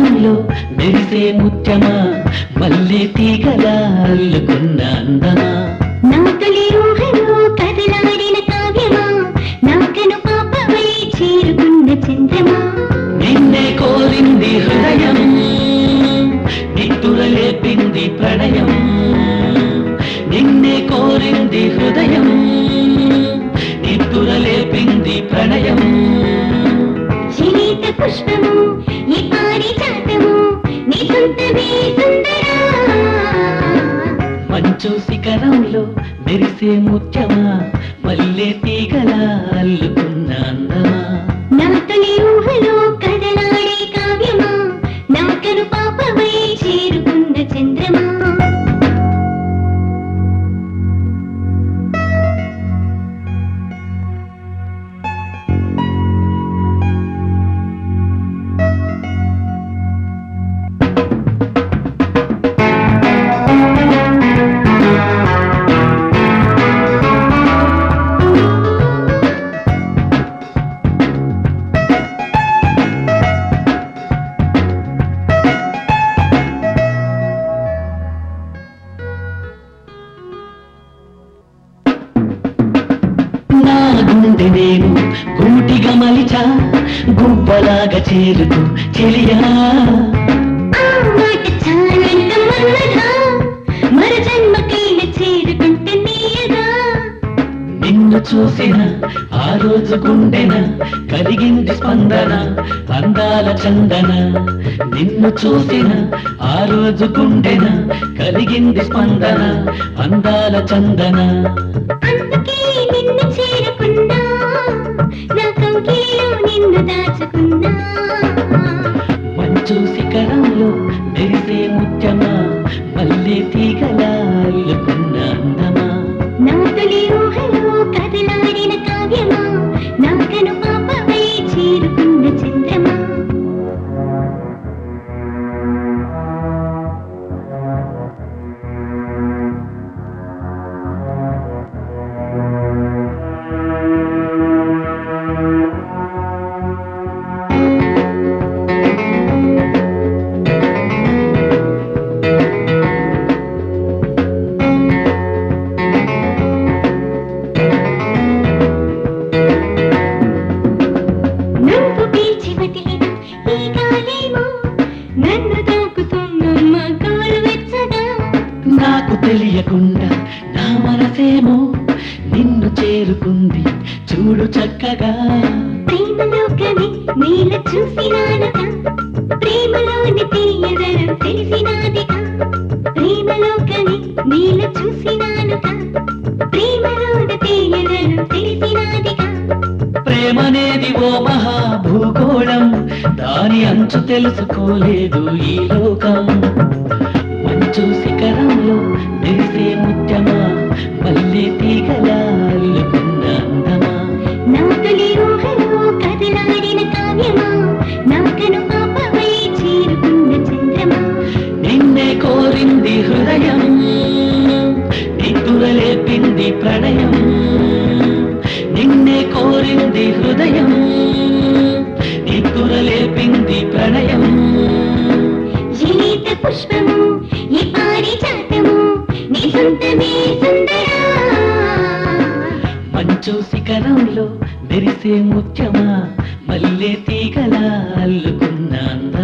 శిఖరంలో మెరిసే ముత్యమా మల్లె తీగలా అల్లుకున్న అందమా నా తొలి ఊహలో కదలాడిన కావ్యమా నాకను పాపవై చేరుకున్న చంద్రమా నిన్నే కోరింది హృదయం నిద్దురలేపింది ప్రణయం నిన్నే కోరింది హృదయం నిద్దురలేపింది ప్రణయం శీత పుష్పము ఈ పారిజాతము నీ సొంతమే సుందరా మంచు శిఖరంలో మెరిసే ముత్యమా మల్లె తీగలా అల్లుకున్న అందమా నా తొలి ఊహలో కదలాడే కావ్యమా నాకను పాపవై చేరుకున్న చంద్రమా నా గుండె నేను గూటిగా మలిచా గువ్వలాగా చేరుతూ చెలియా ఆ మాట చాలంత మన్నదా మర జన్మకైన చేరుకుంటే నీయగా నిన్ను చూసిన ఆ రోజు గుండెన కలిగింది స్పందన అందాల చందన నిన్ను చూసిన ఆ రోజు గుండెన కలిగింది స్పందన అందాల చందన అందుకే నిన్ను చేరుకున్నా నా కౌగిలిలో నిన్ను దాచుకున్నా మంచు శిఖరంలో మెరిసే ముత్యమా మల్లె తీగలా అల్లుకున్న అందమా నా తొలి ఊహలో కదలాడిన కావ్యమా నాకను పాపవై చేరుకున్న చంద్రమా నువ్వు పీల్చి వదిలిన ఈ గాలేమో నన్ను తాకుతున్న మగాలు వెచ్చగా నాకు తెలియకుండా నా మనసేమో నిన్ను చేరుకుంది చూడు చక్కగా ప్రేమలో కవి నీల చూసినానుగా ప్రేమలోని తీయదనం తెలిసినాదిగా ప్రేమలో కవి నీల చూసినానుగా ప్రేమలోని తీయదనం తెలిసినాదిగా ప్రేమనేది ఓ మహా భూగోళం దాని అంచు తెలుసుకోలేదు ఈ లోకం మంచు శిఖరంలో మెరిసే ముత్యమా మల్లె తీగలా అల్లుకున్న అందమా నా తొలి ఊహలో కదలాడిన కావ్యమా నాకను పాపవై చేరుకున్న చంద్రమా నిన్నే కోరింది హృదయం నిద్దురలేపింది ప్రణయం నిన్నే కోరింది హృదయం నిద్దురలేపింది ప్రణయం జీవిత పుష్పము ఈ పారిజాతము నీ సొంతమే సుందరా మంచు శిఖరంలో మెరిసే ముత్యమా మల్లె తీగలా అల్లుకున్న అందమా